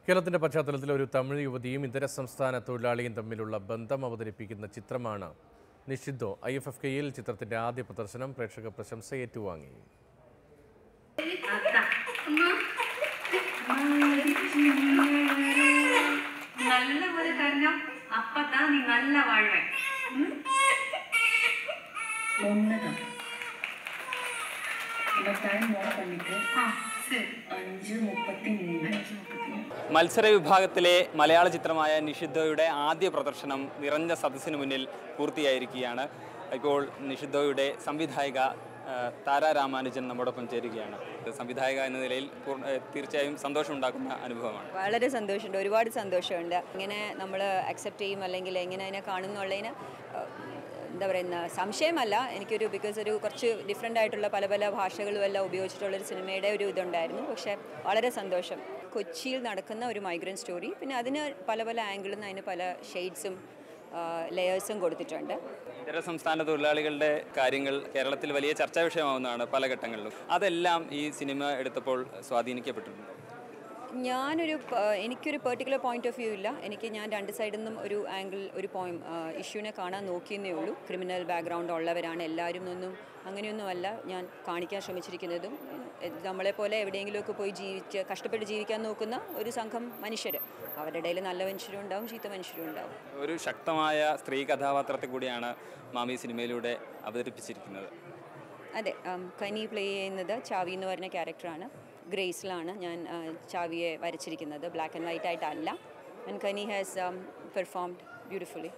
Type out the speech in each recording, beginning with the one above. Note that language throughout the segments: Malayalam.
കേരളത്തിന്റെ പശ്ചാത്തലത്തിൽ ഒരു തമിഴ് യുവതിയും ഇതര സംസ്ഥാന തൊഴിലാളിയും തമ്മിലുള്ള ബന്ധം അവതരിപ്പിക്കുന്ന ചിത്രമാണ് നിഷിദ്ധോ ഐ എഫ് എഫ് കെയിൽ ചിത്രത്തിന്റെ ആദ്യ പ്രദർശനം പ്രേക്ഷക പ്രശംസ ഏറ്റുവാങ്ങി நல்ல ஒரு தருணம் அப்பதான் நீ நல்லா வாழ்வ ம்? ஒண்ணுதான் நம்ம டைம் நோட் பண்ணிட்டு ஆ, சரி അഞ്ച് മുപ്പത്തി മൂന്ന് മത്സര വിഭാഗത്തിലെ മലയാള ചിത്രമായ നിഷിദ്ധയുടെ ആദ്യ പ്രദർശനം നിറഞ്ഞ സദസ്സിന് മുന്നിൽ പൂർത്തിയായിരിക്കുകയാണ് ഇപ്പോൾ നിഷിദ്ധയുടെ സംവിധായിക ആ, താര രാമാനുജൻ നമ്മോടൊപ്പം ചേരുകയാണ് സംവിധായിക എന്ന നിലയിൽ പൂർണ്ണ- ഏ, തീർച്ചയായും സന്തോഷമുണ്ടാക്കുന്ന അനുഭവമാണ് വളരെ സന്തോഷമുണ്ട് ഒരുപാട് സന്തോഷമുണ്ട് ഇങ്ങനെ നമ്മൾ അക്സെപ്റ്റ് ചെയ്യും അല്ലെങ്കിൽ എങ്ങനെ അതിനെ കാണുന്നുള്ളതിന് ഏഹ്, എന്താ പറയുന്ന സംശയമല്ല എനിക്കൊരു ബിക്കോസ് ഒരു കുറച്ച് ഡിഫറെൻ്റ് ആയിട്ടുള്ള പല പല ഭാഷകളും എല്ലാം ഉപയോഗിച്ചിട്ടുള്ളൊരു സിനിമയുടെ ഒരു ഇതുണ്ടായിരുന്നു പക്ഷേ വളരെ സന്തോഷം കൊച്ചിയിൽ നടക്കുന്ന ഒരു മൈഗ്രൻ്റ് സ്റ്റോറി പിന്നെ അതിന് പല പല ആംഗിളിൽ നിന്ന് അതിന് പല ഷെയ്ഡ്സും ലെയേഴ്സും കൊടുത്തിട്ടുണ്ട് ഇതര സംസ്ഥാന തൊഴിലാളികളുടെ കാര്യങ്ങൾ കേരളത്തിൽ വലിയ ചർച്ചാ വിഷയമാവുന്നതാണ് പല ഘട്ടങ്ങളിലും അതെല്ലാം ഈ സിനിമ എടുത്തപ്പോൾ സ്വാധീനിക്കപ്പെട്ടിട്ടുണ്ട് ഞാനൊരു പ- എനിക്കൊരു പെർട്ടിക്കുലർ പോയിന്റ് ഓഫ് വ്യൂ ഇല്ല എനിക്ക് ഞാൻ രണ്ട് സൈഡിൽ നിന്നും ഒരു ആംഗിൾ ഒരു പോയിന്റ് ഇഷ്യൂവിനെ കാണാൻ നോക്കിയെന്നേ ഉള്ളൂ ക്രിമിനൽ ബാക്ക്ഗ്രൗണ്ട് ഉള്ളവരാണ് എല്ലാവരും ഒന്നും അങ്ങനെയൊന്നുമല്ല ഞാൻ കാണിക്കാൻ ശ്രമിച്ചിരിക്കുന്നതും എ- നമ്മളെപ്പോലെ എവിടെയെങ്കിലുമൊക്കെ പോയി ജീവിച്ച് കഷ്ടപ്പെട്ട് ജീവിക്കാൻ നോക്കുന്ന ഒരു സംഘം മനുഷ്യർ അവരുടെ ഇടയിൽ നല്ല മനുഷ്യരും ഉണ്ടാവും ചീത്ത മനുഷ്യരും ഉണ്ടാവും ഒരു ശക്തമായ സ്ത്രീ കഥാപാത്രത്തെ കൂടിയാണ് മാമി സിനിമയിലൂടെ അവതരിപ്പിച്ചിരിക്കുന്നത് അതെ ഉം, കനി പ്ലേ ചെയ്യുന്നത് ചാവി എന്ന് പറഞ്ഞ ക്യാരക്ടറാണ് ഗ്രേസിലാണ് ഞാൻ ആ, ചാവിയെ വരച്ചിരിക്കുന്നത് ബ്ലാക്ക് ആൻഡ് വൈറ്റ് ആയിട്ടല്ല and Kani has performed beautifully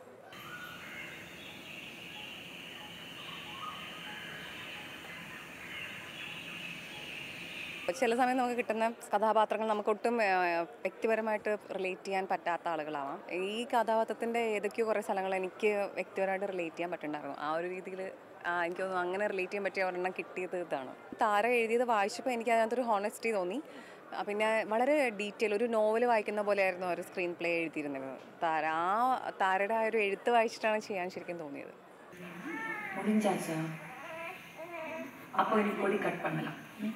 ചില സമയം നമുക്ക് കിട്ടുന്ന കഥാപാത്രങ്ങൾ നമുക്ക് ഒട്ടും ആ, വ്യക്തിപരമായിട്ട് റിലേറ്റ് ചെയ്യാൻ പറ്റാത്ത ആളുകളാവാം ഈ കഥാപാത്രത്തിൻ്റെ ഏതൊക്കെയോ കുറേ സ്ഥലങ്ങൾ എനിക്ക് വ്യക്തിപരമായിട്ട് റിലേറ്റ് ചെയ്യാൻ പറ്റുന്നുണ്ടായിരുന്നു ആ ഒരു രീതിയിൽ എനിക്ക് തോന്നുന്നു അങ്ങനെ റിലേറ്റ് ചെയ്യാൻ പറ്റിയ ഒരെണ്ണം കിട്ടിയത് ഇതാണ് താര എഴുതിയത് വായിച്ചപ്പോൾ എനിക്ക് അതിനകത്തൊരു ഹോണസ്റ്റി തോന്നി ആ, പിന്നെ വളരെ ഡീറ്റെയിൽ ഒരു നോവൽ വായിക്കുന്ന പോലെയായിരുന്നു ഒരു സ്ക്രീൻ പ്ലേ എഴുതിയിരുന്നത് താര ആ താരയുടെ ആ ഒരു എഴുത്ത് വായിച്ചിട്ടാണ് ചെയ്യാൻ ശരിക്കും തോന്നിയത് முடிஞ்சாச்சா அப்போ இனி கொடி கட் பண்ணலாம்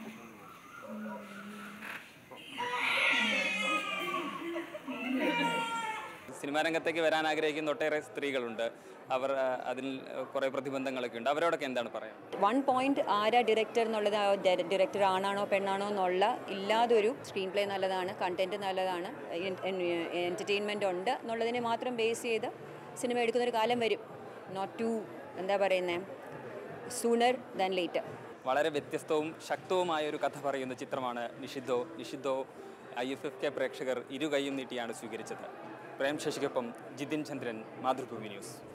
സിനിമാ രംഗത്തേക്ക് വരാൻ ആഗ്രഹിക്കുന്ന ഒട്ടേറെ സ്ത്രീകളുണ്ട് അവർ ആ, അതിൽ കുറേ പ്രതിബന്ധങ്ങളൊക്കെ ഉണ്ട് അവരോടൊക്കെ എന്താണ് പറയാൻ വൺ പോയിന്റ് ആരാ ഡയറക്ടർ എന്നുള്ളത് ആ ഡയറക്ടർ ആണാണോ പെണ്ണാണോ എന്നുള്ള ഇല്ലാതൊരു സ്ക്രീൻ പ്ലേ നല്ലതാണ് കണ്ടന്റ് നല്ലതാണ് എൻ്റർടൈൻമെൻ്റ് ഉണ്ട് എന്നുള്ളതിനെ മാത്രം ബേസ് ചെയ്ത് സിനിമ എടുക്കുന്നൊരു കാലം വരും നോട്ട് ടു എന്താ പറയുന്നത് സൂണർ ദാൻ ലേറ്റർ വളരെ വ്യത്യസ്തവും ശക്തവുമായ ഒരു കഥ പറയുന്ന ചിത്രമാണ് Nishiddho Nishiddho I F F K പ്രേക്ഷകർ ഇരു കൈയും നീട്ടിയാണ് സ്വീകരിച്ചത് പ്രേം ശശിക്കൊപ്പം ജിതിൻ ചന്ദ്രൻ മാതൃഭൂമി ന്യൂസ്